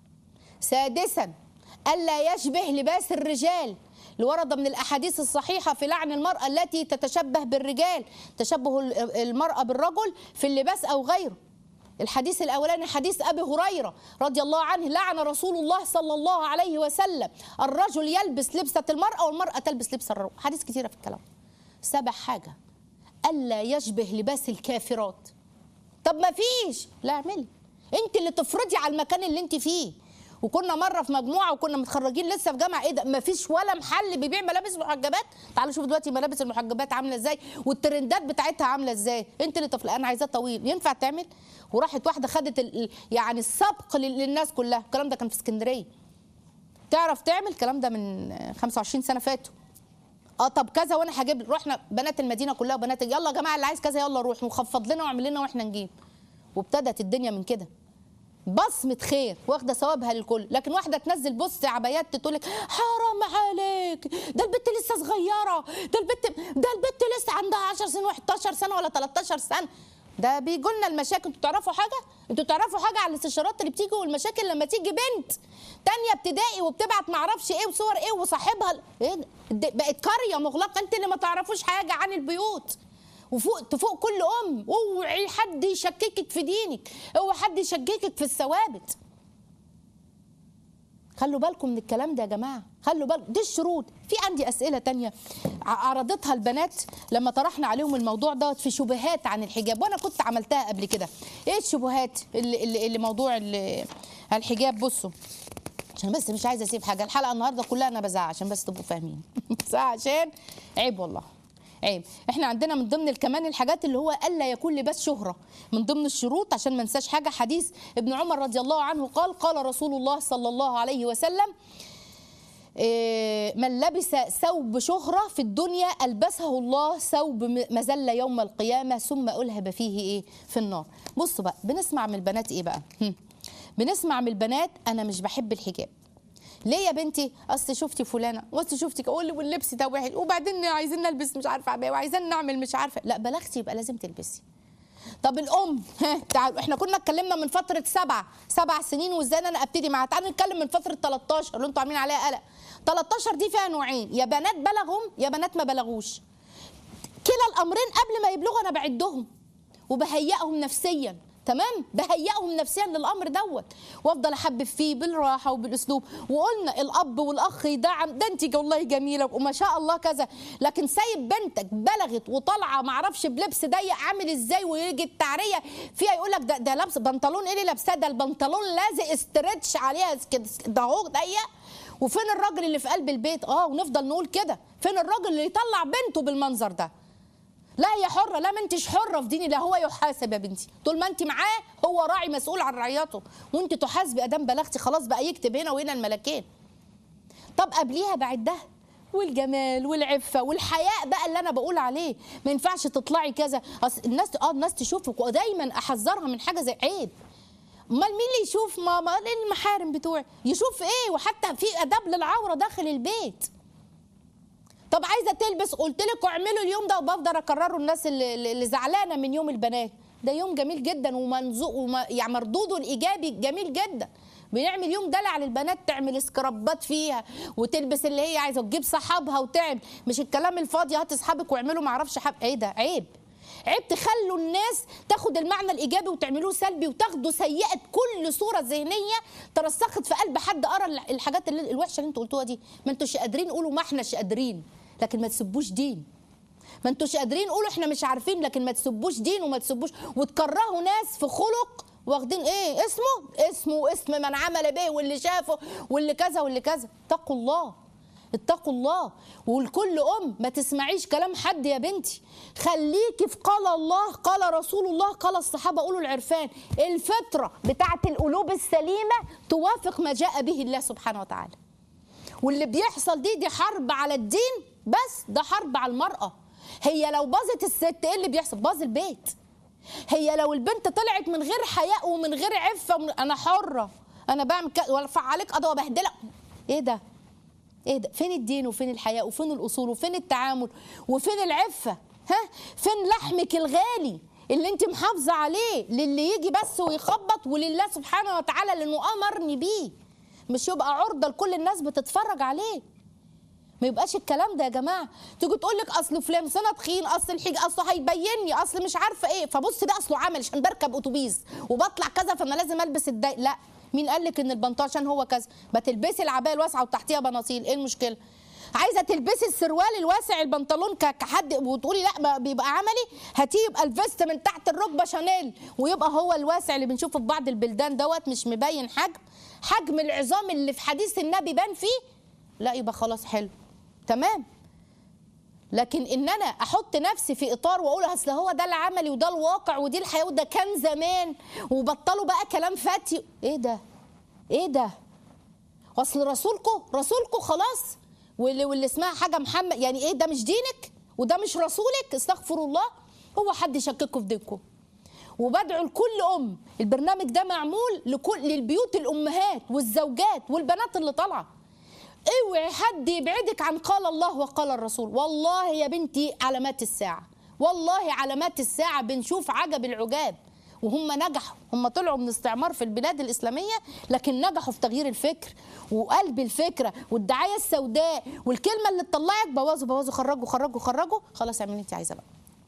سادسا ألا يشبه لباس الرجال لورد من الأحاديث الصحيحة في لعن المرأة التي تتشبه بالرجال تشبه ال- المرأة بالرجل في اللباس أو غيره الحديث الأولاني حديث أبي هريرة رضي الله عنه لعن رسول الله صلى الله عليه وسلم الرجل يلبس لبسة المرأة والمرأة تلبس لبس الرجل حديث كثيرة في الكلام سبع حاجة ألا يشبه لباس الكافرات طب ما فيش لا اعملي انت اللي تفرضي على المكان اللي انت فيه وكنا مره في مجموعه وكنا متخرجين لسه في جامعه ايه ده ما فيش ولا محل بيبيع ملابس محجبات تعالوا شوفوا دلوقتي ملابس المحجبات عامله ازاي والترندات بتاعتها عامله ازاي انت اللي تفرض انا عايزاه طويل ينفع تعمل وراحت واحده خدت ال- ال- يعني السبق لل- للناس كلها الكلام ده كان في اسكندريه تعرف تعمل الكلام ده من آه، 25 سنه فاتوا اه طب كذا وانا هجيب رحنا بنات المدينه كلها وبنات يلا يا جماعه اللي عايز كذا يلا روح وخفض لنا واعمل لنا واحنا نجيب وابتدت الدنيا من كده بصمة خير واخدة ثوابها للكل لكن واحدة تنزل بص عبايات تقول لك حرام عليك ده البت لسه صغيرة ده البت ده البت لسه عندها 10 سنين و11 سنة ولا 13 سنة ده بيجوا لنا المشاكل انتوا تعرفوا حاجة؟ انتوا تعرفوا حاجة على الاستشارات اللي بتيجي والمشاكل لما تيجي بنت تانية ابتدائي وبتبعت معرفش ايه وصور ايه وصاحبها ايه ده؟ ده بقت قرية مغلقة انت اللي ما تعرفوش حاجة عن البيوت وفوق تفوق كل ام اوعي حد يشككك في دينك اوعي حد يشككك في الثوابت خلوا بالكم من الكلام ده يا جماعه خلوا بالكم دي الشروط في عندي اسئله تانية ع- عرضتها البنات لما طرحنا عليهم الموضوع دوت في شبهات عن الحجاب وانا كنت عملتها قبل كده ايه الشبهات اللي, اللي, اللي موضوع اللي الحجاب بصوا عشان بس مش عايزه اسيب حاجه الحلقه النهارده كلها انا بزعق عشان بس تبقوا فاهمين بزعق عشان عيب والله عيب احنا عندنا من ضمن كمان الحاجات اللي هو الا يكون لباس شهره من ضمن الشروط عشان ما ننساش حاجه حديث ابن عمر رضي الله عنه قال قال رسول الله صلى الله عليه وسلم إيه، من لبس ثوب شهرة في الدنيا ألبسه الله ثوب م- مذلة يوم القيامة ثم ألهب فيه إيه في النار بصوا بقى بنسمع من البنات إيه بقى هم. بنسمع من البنات أنا مش بحب الحجاب ليه يا بنتي اصل شفتي فلانه واصل شفتي اقول واللبس ده وحش وبعدين عايزين نلبس مش عارفه عبايه وعايزين نعمل مش عارفه لا بلغتي يبقى لازم تلبسي طب الام ها تعالوا احنا كنا اتكلمنا من فتره سبع سبع سنين وازاي انا ابتدي معاها تعالوا نتكلم من فتره 13 اللي انتوا عاملين عليها قلق 13 دي فيها نوعين يا بنات بلغهم يا بنات ما بلغوش كلا الامرين قبل ما يبلغوا انا بعدهم وبهيئهم نفسيا تمام بهيئهم نفسيا للامر دوت وافضل احبب فيه بالراحه وبالاسلوب وقلنا الاب والاخ يدعم ده انت والله جميله وما شاء الله كذا لكن سايب بنتك بلغت وطالعه معرفش بلبس ضيق عامل ازاي ويجي التعريه فيها يقول لك ده ده لابس بنطلون ايه اللي لابساه ده البنطلون لازق استرتش عليها كده ده اهو ضيق وفين الراجل اللي في قلب البيت اه ونفضل نقول كده فين الراجل اللي يطلع بنته بالمنظر ده لا هي حرة لا ما انتش حرة في ديني لا هو يحاسب يا بنتي طول ما انت معاه هو راعي مسؤول عن رعيته وانت تحاسبي ادام بلغتي خلاص بقى يكتب هنا وهنا الملكين طب قبليها بعدها والجمال والعفه والحياء بقى اللي انا بقول عليه ما ينفعش تطلعي كذا أصل الناس اه الناس تشوفك ودايما احذرها من حاجه زي عيب امال مين اللي يشوف ماما إيه المحارم بتوعي يشوف ايه وحتى في اداب للعوره داخل البيت طب عايزه تلبس قلت لك اعملوا اليوم ده وبفضل اكرره الناس اللي, اللي زعلانه من يوم البنات ده يوم جميل جدا ومنزوق وما يعني مردوده الايجابي جميل جدا بنعمل يوم دلع للبنات تعمل سكرابات فيها وتلبس اللي هي عايزه وتجيب صحابها وتعمل مش الكلام الفاضي هات اصحابك واعملوا معرفش حب ايه ده عيب عيب تخلوا الناس تاخد المعنى الايجابي وتعملوه سلبي وتاخدوا سيئه كل صوره ذهنيه ترسخت في قلب حد قرا الحاجات اللي الوحشه اللي انتوا قلتوها دي ما انتوش قادرين قولوا ما احناش قادرين لكن ما تسبوش دين ما انتوش قادرين قولوا احنا مش عارفين لكن ما تسبوش دين وما تسبوش وتكرهوا ناس في خلق واخدين ايه اسمه اسمه اسم من عمل به واللي شافه واللي كذا واللي كذا اتقوا الله اتقوا الله ولكل ام ما تسمعيش كلام حد يا بنتي خليكي في قال الله قال رسول الله قال الصحابه قولوا العرفان الفطره بتاعت القلوب السليمه توافق ما جاء به الله سبحانه وتعالى واللي بيحصل دي دي حرب على الدين بس ده حرب على المرأة هي لو باظت الست ايه اللي بيحصل باظ البيت هي لو البنت طلعت من غير حياء ومن غير عفة ومن... انا حرة انا بعمل كده وارفع عليك قضاء وبهدلك ايه ده ايه ده فين الدين وفين الحياء وفين الاصول وفين التعامل وفين العفة ها فين لحمك الغالي اللي انت محافظة عليه للي يجي بس ويخبط ولله سبحانه وتعالى لانه امرني بيه مش يبقى عرضه لكل الناس بتتفرج عليه ما يبقاش الكلام ده يا جماعه تيجي تقول لك اصل فلان أصل انا تخين اصل الحج اصله هيبيني اصل مش عارفه ايه فبص بقى اصله عمل عشان بركب اتوبيس وبطلع كذا فانا لازم البس الداي لا مين قال لك ان البنطلون عشان هو كذا ما تلبسي العبايه الواسعه وتحتيها بناطيل ايه المشكله عايزه تلبسي السروال الواسع البنطلون ك- كحد وتقولي لا ما بيبقى عملي هاتيه يبقى الفيست من تحت الركبه شانيل ويبقى هو الواسع اللي بنشوفه في بعض البلدان دوت مش مبين حجم حجم العظام اللي في حديث النبي بان فيه لا يبقى خلاص حلو تمام لكن ان انا احط نفسي في اطار واقول اصل هو ده العملي وده الواقع ودي الحياه وده كان زمان وبطلوا بقى كلام فاتي ايه ده ايه ده اصل رسولكم رسولكم خلاص واللي, واللي اسمها حاجه محمد يعني ايه ده مش دينك وده مش رسولك استغفر الله هو حد يشككوا في دينكم وبدعو لكل ام البرنامج ده معمول لكل للبيوت الامهات والزوجات والبنات اللي طالعه اوعي حد يبعدك عن قال الله وقال الرسول والله يا بنتي علامات الساعه والله علامات الساعه بنشوف عجب العجاب وهم نجحوا هم طلعوا من استعمار في البلاد الإسلامية لكن نجحوا في تغيير الفكر وقلب الفكرة والدعاية السوداء والكلمة اللي تطلعك بوظوا بوظوا خرجوا خرجوا خرجوا خلاص اعملي انت عايزة بقى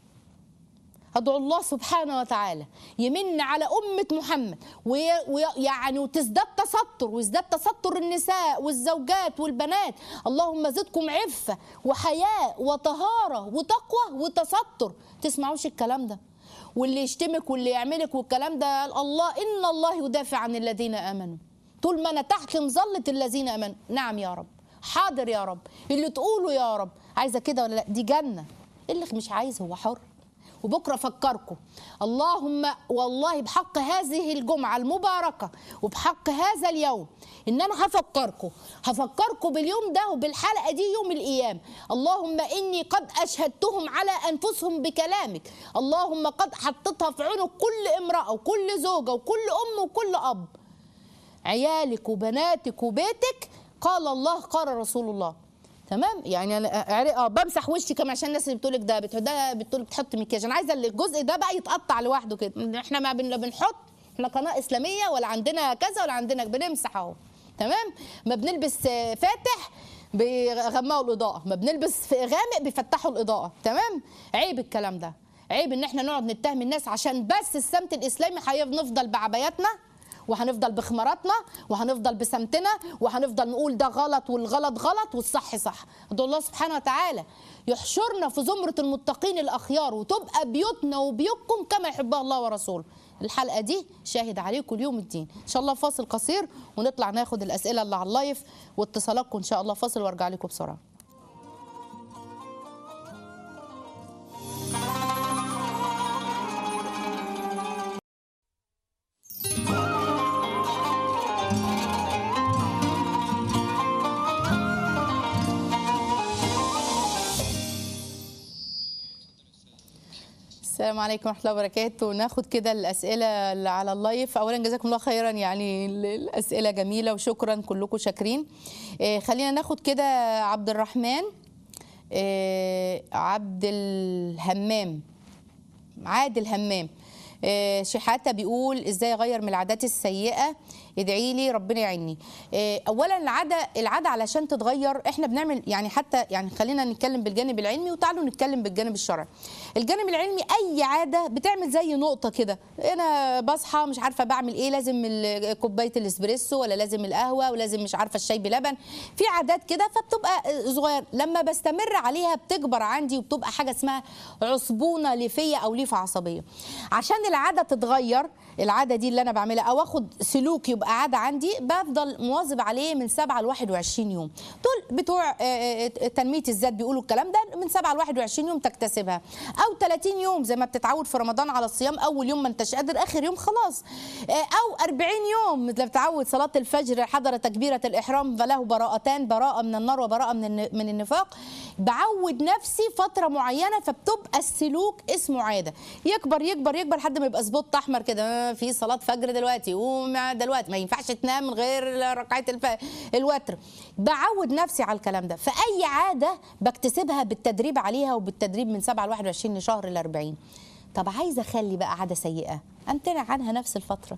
أدعو الله سبحانه وتعالى يمن على أمة محمد وي- ويعني وتزداد تستر ويزداد تستر النساء والزوجات والبنات اللهم زدكم عفة وحياء وطهارة وتقوى وتستر تسمعوش الكلام ده واللي يشتمك واللي يعملك والكلام ده قال الله إن الله يدافع عن الذين آمنوا طول ما أنا تحت مظلة الذين آمنوا نعم يا رب حاضر يا رب اللي تقوله يا رب عايزة كده ولا لا دي جنة اللي مش عايز هو حر وبكره افكركم اللهم والله بحق هذه الجمعه المباركه وبحق هذا اليوم ان انا هفكركم هفكركم باليوم ده وبالحلقه دي يوم القيامه اللهم اني قد اشهدتهم على انفسهم بكلامك اللهم قد حطيتها في عنق كل امراه وكل زوجه وكل ام وكل اب عيالك وبناتك وبيتك قال الله قال رسول الله تمام يعني انا أعرف- اه بمسح وشي كمان عشان الناس اللي بتقول لك ده بتحط ده بتقول بتحط مكياج انا عايزه الجزء ده بقى يتقطع لوحده كده احنا ما بن- لا بنحط احنا قناه اسلاميه ولا عندنا كذا ولا عندنا بنمسح اهو تمام ما بنلبس آه، فاتح بيغمقوا الاضاءه ما بنلبس في غامق بيفتحوا الاضاءه تمام عيب الكلام ده عيب ان احنا نقعد نتهم الناس عشان بس السمت الاسلامي هنفضل بعباياتنا وهنفضل بخماراتنا وهنفضل بسمتنا وهنفضل نقول ده غلط والغلط غلط والصح صح ادعو الله سبحانه وتعالى يحشرنا في زمرة المتقين الأخيار وتبقى بيوتنا وبيوتكم كما يحبها الله ورسوله الحلقة دي شاهد عليكم اليوم الدين إن شاء الله فاصل قصير ونطلع ناخد الأسئلة اللي على اللايف واتصالاتكم إن شاء الله فاصل وارجع لكم بسرعة السلام عليكم ورحمة الله وبركاته ناخد كده الأسئلة اللي على اللايف أولا جزاكم الله خيرا يعني ال- الأسئلة جميلة وشكرا كلكم شاكرين آه، خلينا ناخد كده عبد الرحمن آه، عبد الهمام عادل همام آه، شحاتة بيقول ازاي اغير من العادات السيئة ادعي لي ربنا يعيني إيه، اولا العاده العاده علشان تتغير احنا بنعمل يعني حتى يعني خلينا نتكلم بالجانب العلمي وتعالوا نتكلم بالجانب الشرعي الجانب العلمي اي عاده بتعمل زي نقطه كده انا بصحى مش عارفه بعمل ايه لازم ال- كوبايه الاسبريسو ولا لازم القهوه ولازم مش عارفه الشاي بلبن في عادات كده فبتبقى صغير لما بستمر عليها بتكبر عندي وبتبقى حاجه اسمها عصبونه ليفيه او ليفه عصبيه عشان العاده تتغير العاده دي اللي انا بعملها او اخد سلوك يبقى عاده عندي بفضل مواظب عليه من 7 ل 21 يوم دول بتوع آه، آه، تنميه الذات بيقولوا الكلام ده من 7 ل 21 يوم تكتسبها او 30 يوم زي ما بتتعود في رمضان على الصيام اول يوم ما انتش قادر اخر يوم خلاص آه، او 40 يوم مثل بتعود صلاه الفجر حضر تكبيره الاحرام فله براءتان براءه من النار وبراءه من الن- من النفاق بعود نفسي فتره معينه فبتبقى السلوك اسمه عاده يكبر يكبر يكبر لحد ما يبقى سبوت احمر كده آه، في صلاه فجر دلوقتي ومع دلوقتي ما ينفعش تنام من غير ركعه الف... الوتر بعود نفسي على الكلام ده فاي عاده بكتسبها بالتدريب عليها وبالتدريب من 7 ل 21 شهر ل 40 طب عايزه اخلي بقى عاده سيئه امتنع عنها نفس الفتره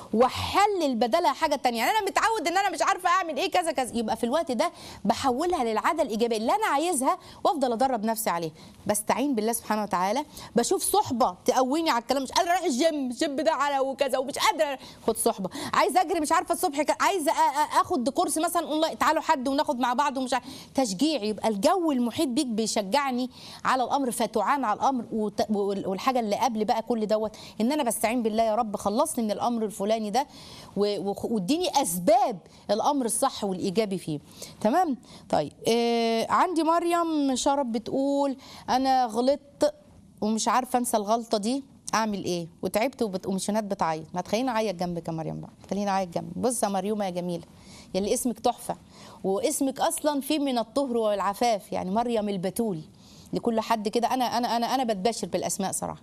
واحلل بدلها حاجه تانية يعني انا متعود ان انا مش عارفه اعمل ايه كذا كذا يبقى في الوقت ده بحولها للعاده الايجابيه اللي انا عايزها وافضل ادرب نفسي عليها بستعين بالله سبحانه وتعالى بشوف صحبه تقويني على الكلام مش قادره اروح الجيم الجيم ده على وكذا ومش قادره خد صحبه عايزه اجري مش عارفه الصبح ك- عايزه أ- أ- اخد كورس مثلا اونلاين تعالوا حد وناخد مع بعض ومش عارف تشجيع يبقى الجو المحيط بيك بيشجعني على الامر فتعان على الامر وت- وال- والحاجه اللي قبل بقى كل دوت ان انا بستعين بالله يا رب خلصني من الامر الفلاني ده و- وخ- واديني اسباب الامر الصح والايجابي فيه تمام طيب آه عندي مريم شرب بتقول انا غلطت ومش عارفه انسى الغلطه دي اعمل ايه وتعبت وبت... ومشينات بتعيط ما تخليني اعيط جنبك يا مريم بقى خليني اعيط جنبك بص يا مريومه يا جميله يلي اسمك تحفه واسمك اصلا فيه من الطهر والعفاف يعني مريم البتول لكل حد كده انا انا انا انا بتبشر بالاسماء صراحه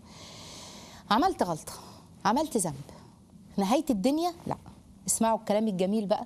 عملت غلطه عملت ذنب نهايه الدنيا لا اسمعوا الكلام الجميل بقى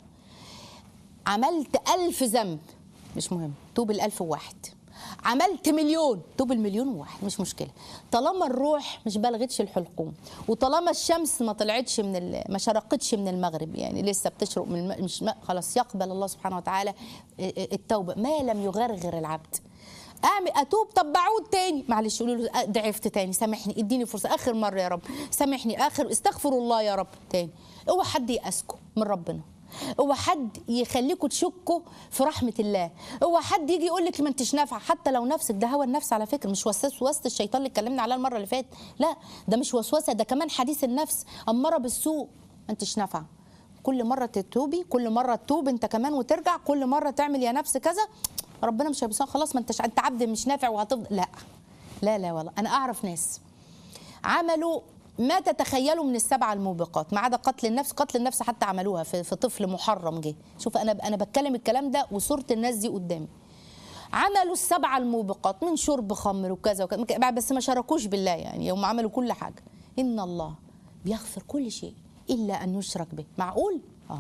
عملت ألف ذنب مش مهم توب الألف وواحد عملت مليون توب المليون وواحد مش مشكلة طالما الروح مش بلغتش الحلقوم وطالما الشمس ما طلعتش من ال- ما شرقتش من المغرب يعني لسه بتشرق من الم... مش ما خلاص يقبل الله سبحانه وتعالى التوبة ما لم يغرغر العبد اعمل اتوب طب بعود تاني معلش قولوا له ضعفت تاني سامحني اديني فرصه اخر مره يا رب سامحني اخر استغفر الله يا رب تاني اوعى حد يأسكم من ربنا اوعى حد يخليكم تشكوا في رحمه الله اوعى حد يجي يقول لك ما انتش نافعه حتى لو نفسك ده هوى النفس على فكره مش وسواس وسط الشيطان اللي اتكلمنا عليه المره اللي فاتت لا ده مش وسوسه ده كمان حديث النفس اماره بالسوء ما انتش نافعه كل مره تتوبي كل مره تتوب انت كمان وترجع كل مره تعمل يا نفس كذا ربنا مش هيبصان خلاص ما انتش انت عبد مش نافع وهتفضل لا لا لا والله انا اعرف ناس عملوا ما تتخيلوا من السبعه الموبقات ما عدا قتل النفس قتل النفس حتى عملوها في, في طفل محرم جه شوف انا انا بتكلم الكلام ده وصوره الناس دي قدامي عملوا السبعه الموبقات من شرب خمر وكذا وكذا بس ما شاركوش بالله يعني هم عملوا كل حاجه ان الله بيغفر كل شيء الا ان يشرك به معقول اه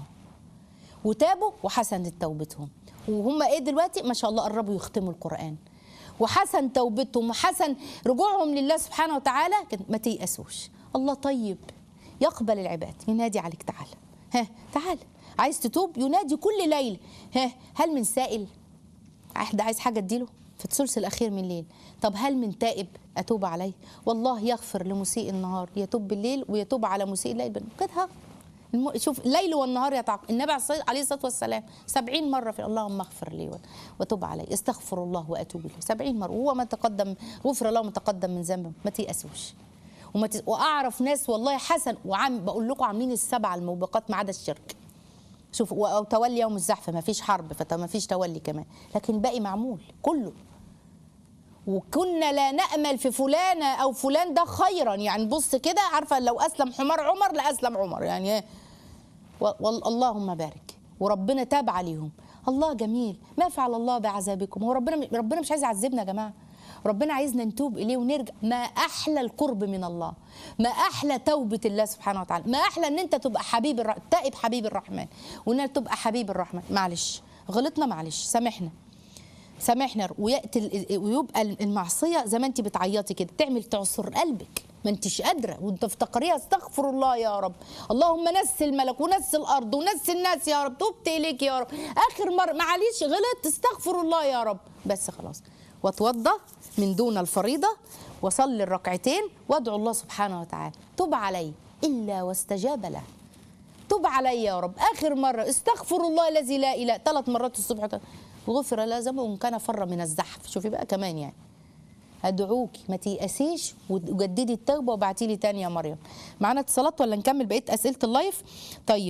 وتابوا وحسنت توبتهم وهم ايه دلوقتي ما شاء الله قربوا يختموا القران وحسن توبتهم وحسن رجوعهم لله سبحانه وتعالى كده ما تيأسوش الله طيب يقبل العباد ينادي عليك تعالى ها تعالى عايز تتوب ينادي كل ليل ها هل من سائل حد عايز حاجه اديله في الثلث الاخير من الليل طب هل من تائب اتوب عليه والله يغفر لمسيء النهار يتوب بالليل ويتوب على مسيء الليل كده ها. الم... شوف الليل والنهار يتعاقب النبي عليه الصلاه والسلام سبعين مره في اللهم اغفر لي وتوب علي استغفر الله واتوب اليه سبعين مره وهو ما تقدم غفر الله ما تقدم من ذنبه ما تيأسوش وما ت... واعرف ناس والله حسن وعم بقول لكم عاملين السبعه الموبقات ما عدا الشرك شوف او تولي يوم الزحف ما فيش حرب فما فيش تولي كمان لكن الباقي معمول كله وكنا لا نامل في فلانه او فلان ده خيرا يعني بص كده عارفه لو اسلم حمار عمر لاسلم عمر يعني اللهم بارك وربنا تاب عليهم الله جميل ما فعل الله بعذابكم هو ربنا ربنا مش عايز يعذبنا يا جماعه ربنا عايزنا نتوب اليه ونرجع ما احلى القرب من الله ما احلى توبه الله سبحانه وتعالى ما احلى ان انت تبقى حبيب الر... تائب حبيب الرحمن وان تبقى حبيب الرحمن معلش غلطنا معلش سامحنا سامحنا وياتي ويبقى المعصيه زي ما انت بتعيطي كده تعمل تعصر قلبك ما انتش قادره وانت افتكريها استغفر الله يا رب اللهم نس الملك ونس الارض ونس الناس يا رب تبت اليك يا رب اخر مره معلش غلطت استغفر الله يا رب بس خلاص واتوضى من دون الفريضه وصلي الركعتين وادعو الله سبحانه وتعالى تب علي الا واستجاب له تب علي يا رب اخر مره استغفر الله الذي لا اله ثلاث مرات الصبح غفر له ذنبه وان كان فر من الزحف شوفي بقى كمان يعني ادعوكي ما تيأسيش وجددي التوبه وابعتي لي تاني يا مريم معانا اتصالات ولا نكمل بقيه اسئله اللايف طيب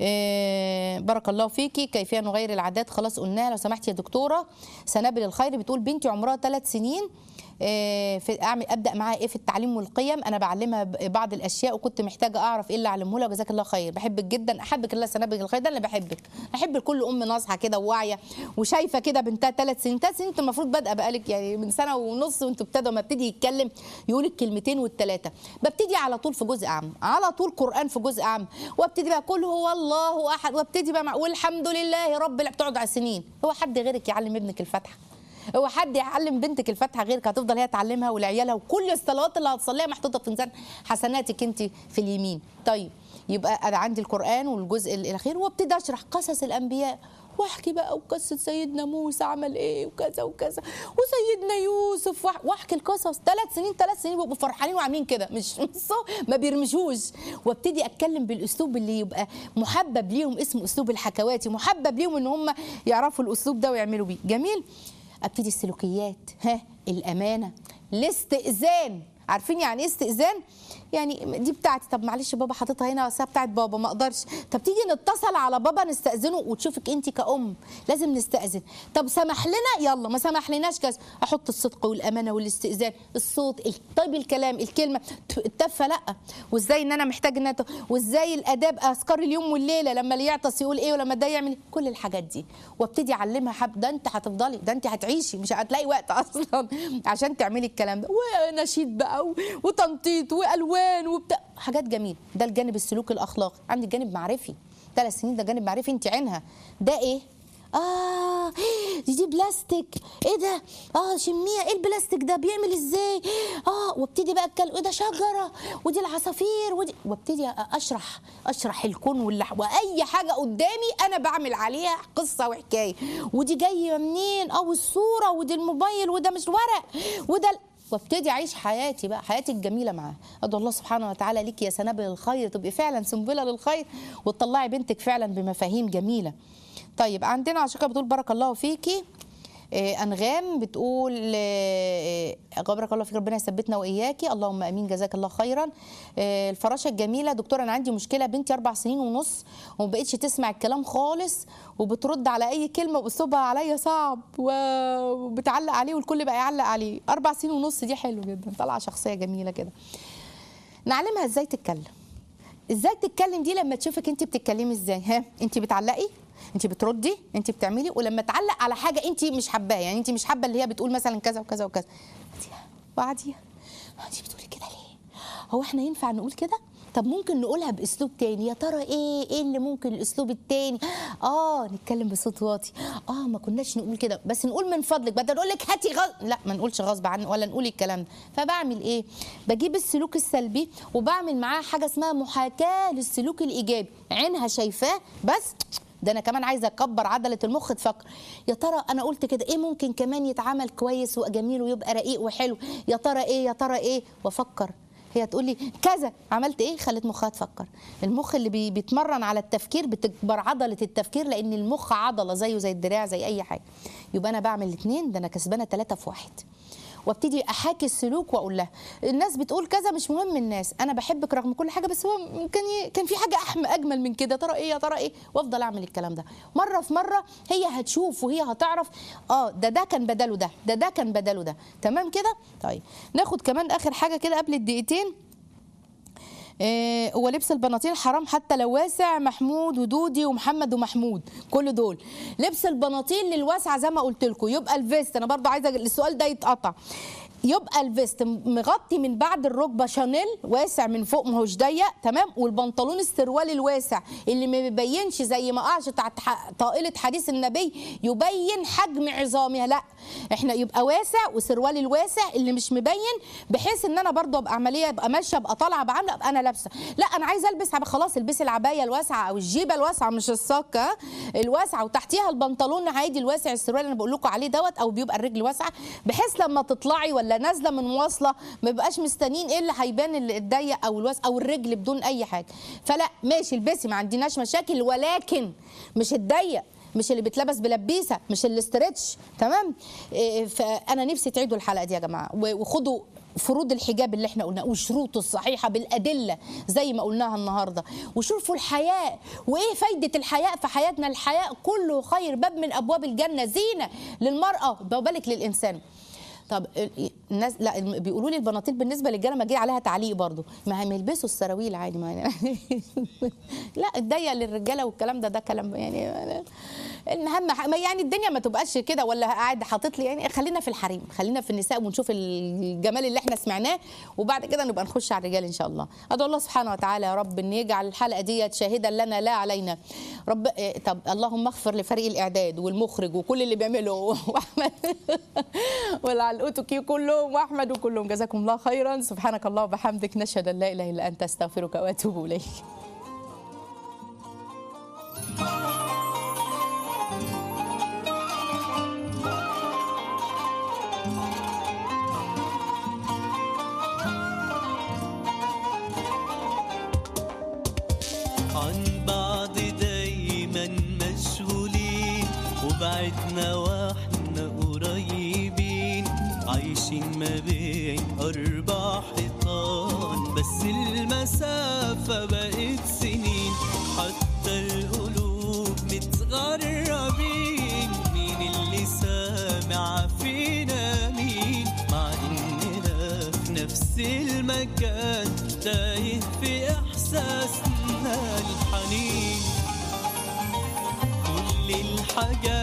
آه بارك الله فيكي كيفيه نغير العادات خلاص قلناها لو سمحتي يا دكتوره سنابل الخير بتقول بنتي عمرها ثلاث سنين آه، في اعمل ابدا معاها ايه في التعليم والقيم انا بعلمها ب- بعض الاشياء وكنت محتاجه اعرف ايه اللي اعلمه لها وجزاك الله خير بحبك جدا احبك الله سنابل الخير ده اللي بحبك احب كل ام ناصحه كده وواعيه وشايفه كده بنتها ثلاث سنين ثلاث سنين انت المفروض بادئه بقالك يعني من سنه ونص وانتوا ابتدوا ما ابتدي يتكلم يقول الكلمتين والثلاثه ببتدي على طول في جزء عام على طول قران في جزء عام وابتدي بقى قل هو الله احد وابتدي بقى مع والحمد لله رب الع- بتقعد على سنين هو حد غيرك يعلم ابنك الفاتحه هو حد يعلم بنتك الفاتحه غيرك هتفضل هي تعلمها ولعيالها وكل الصلوات اللي هتصليها محطوطه في ميزان حسناتك انت في اليمين طيب يبقى انا عندي القران والجزء الاخير وابتدي اشرح قصص الانبياء واحكي بقى وقصه سيدنا موسى عمل ايه وكذا وكذا وسيدنا يوسف وأح- واحكي القصص ثلاث سنين ثلاث سنين بيبقوا فرحانين وعاملين كده مش مش صو- ما بيرمشوش وابتدي اتكلم بالاسلوب اللي يبقى محبب ليهم اسمه اسلوب الحكواتي محبب ليهم ان هم يعرفوا الاسلوب ده ويعملوا بيه جميل ابتدي السلوكيات ها الامانه الاستئذان عارفين يعني ايه استئذان يعني دي بتاعتي طب معلش بابا حاططها هنا بس بتاعت بابا ما اقدرش طب تيجي نتصل على بابا نستاذنه وتشوفك انت كأم لازم نستاذن طب سمح لنا يلا ما سمح لناش كذا احط الصدق والامانه والاستئذان الصوت طيب الكلام الكلمه التفه لا وازاي ان انا محتاج ان أنا- وازاي الاداب اذكار اليوم والليله لما اللي يعطس يقول ايه ولما ده يعمل إيه؟ كل الحاجات دي وابتدي اعلمها حب ده انت هتفضلي ده انت هتعيشي مش هتلاقي وقت اصلا عشان تعملي الكلام ده ونشيد بقى و- وتنطيط والوان وبتاع حاجات جميله ده الجانب السلوكي الاخلاقي عندي جانب معرفي ثلاث سنين ده جانب معرفي انت عينها ده ايه اه دي, دي بلاستيك ايه ده اه شميها ايه البلاستيك ده بيعمل ازاي اه وابتدي بقى اتكلم ايه ده شجره ودي العصافير ودي وابتدي اشرح اشرح الكون واللح واي حاجه قدامي انا بعمل عليها قصه وحكايه ودي جايه منين او الصوره ودي الموبايل وده مش ورق وده ال- وابتدي اعيش حياتي بقى حياتي الجميله معاه ادعو الله سبحانه وتعالى ليك يا سنابل الخير تبقي فعلا سنبله للخير وتطلعي بنتك فعلا بمفاهيم جميله طيب عندنا عشان بتقول بارك الله فيكي آه، انغام بتقول آه، آه، بارك الله فيك ربنا يثبتنا واياكي اللهم امين جزاك الله خيرا آه، الفراشه الجميله دكتور انا عندي مشكله بنتي اربع سنين ونص وما بقتش تسمع الكلام خالص وبترد على اي كلمه واسلوبها عليا صعب و- وبتعلق عليه والكل بقى يعلق عليه اربع سنين ونص دي حلو جدا طالعه شخصيه جميله كده نعلمها ازاي تتكلم ازاي تتكلم دي لما تشوفك انت بتتكلمي ازاي ها انت بتعلقي انت بتردي انت بتعملي ولما تعلق على حاجه انت مش حباها يعني انت مش حابه اللي هي بتقول مثلا كذا وكذا وكذا بعديها بعديها انت بتقولي كده ليه هو احنا ينفع نقول كده طب ممكن نقولها باسلوب تاني يا ترى ايه ايه اللي ممكن الاسلوب التاني اه نتكلم بصوت واطي اه ما كناش نقول كده بس نقول من فضلك بدل اقول لك هاتي غصب لا ما نقولش غصب عني ولا نقول الكلام ده فبعمل ايه بجيب السلوك السلبي وبعمل معاه حاجه اسمها محاكاه للسلوك الايجابي عينها شايفاه بس ده انا كمان عايزه اكبر عضله المخ تفكر يا ترى انا قلت كده ايه ممكن كمان يتعمل كويس وجميل ويبقى رقيق وحلو يا ترى ايه يا ترى ايه وافكر هي تقول لي كذا عملت ايه خلت مخها تفكر المخ اللي بي- بيتمرن على التفكير بتكبر عضله التفكير لان المخ عضله زيه زي الدراع زي اي حاجه يبقى انا بعمل الاثنين ده انا كسبانه ثلاثه في واحد وابتدي احاكي السلوك واقول لها الناس بتقول كذا مش مهم الناس انا بحبك رغم كل حاجه بس هو كان ي... كان في حاجه احم اجمل من كده ترى ايه يا ترى ايه وافضل اعمل الكلام ده مره في مره هي هتشوف وهي هتعرف اه ده ده كان بداله ده ده ده كان بداله ده تمام كده طيب ناخد كمان اخر حاجه كده قبل الدقيقتين إيه، هو لبس البناطيل حرام حتى لو واسع محمود ودودي ومحمد ومحمود كل دول لبس البناطيل للواسعه زي ما قلت لكم يبقى الفيست انا برضو عايزه السؤال ده يتقطع يبقى الفيست مغطي من بعد الركبه شانيل واسع من فوق ما هوش ضيق تمام والبنطلون السروال الواسع اللي ما بيبينش زي ما قاعش بتاعت ح- طائله حديث النبي يبين حجم عظامها لا احنا يبقى واسع وسروال الواسع اللي مش مبين بحيث ان انا برضو ابقى عمليه ابقى ماشيه ابقى طالعه ابقى عامله ابقى انا لابسه لا انا عايزه البس عب- خلاص البسي العبايه الواسعه او الجيبه الواسعه مش الصاك ها؟ الواسعه وتحتيها البنطلون عادي الواسع السروال اللي انا بقول لكم عليه دوت او بيبقى الرجل واسعه بحيث لما تطلعي ولا نازله من مواصله ما يبقاش مستنيين ايه اللي هيبان اللي الضيق او الواسع او الرجل بدون اي حاجه فلا ماشي البسي ما عندناش مشاكل ولكن مش الضيق مش اللي بيتلبس بلبيسه مش الاسترتش تمام إيه، فانا نفسي تعيدوا الحلقه دي يا جماعه و- وخدوا فروض الحجاب اللي احنا قلناه وشروطه الصحيحه بالادله زي ما قلناها النهارده وشوفوا الحياء وايه فايده الحياء في حياتنا الحياء كله خير باب من ابواب الجنه زينه للمراه ما بالك للانسان طب ال- الناس لا الم- بيقولوا لي البناطيل بالنسبه للرجاله ما جه عليها تعليق برضو ما هم يلبسوا السراويل عادي ما لا الضيق للرجاله والكلام ده ده كلام يعني المهم ح- ما يعني الدنيا ما تبقاش كده ولا قاعد حاطط لي يعني خلينا في الحريم خلينا في النساء ونشوف الجمال اللي احنا سمعناه وبعد كده نبقى نخش على الرجال ان شاء الله ادعو الله سبحانه وتعالى يا رب ان يجعل الحلقه ديت شاهدا لنا لا علينا رب إيه، طب اللهم اغفر لفريق الاعداد والمخرج وكل اللي بيعمله واحمد والعلقوتكي كلهم واحمد وكلهم جزاكم الله خيرا سبحانك الله وبحمدك نشهد ان لا اله الا انت استغفرك واتوب اليك عن بعض دايما مشغولين وبعدنا واحنا قريبين عايشين ما بين أربع حيطان بس المسافة بقت سنين حتى القلوب متغربين مين اللي سامع فينا مين مع إننا في نفس المكان تايه في إحساسنا الحنين كل الحاجات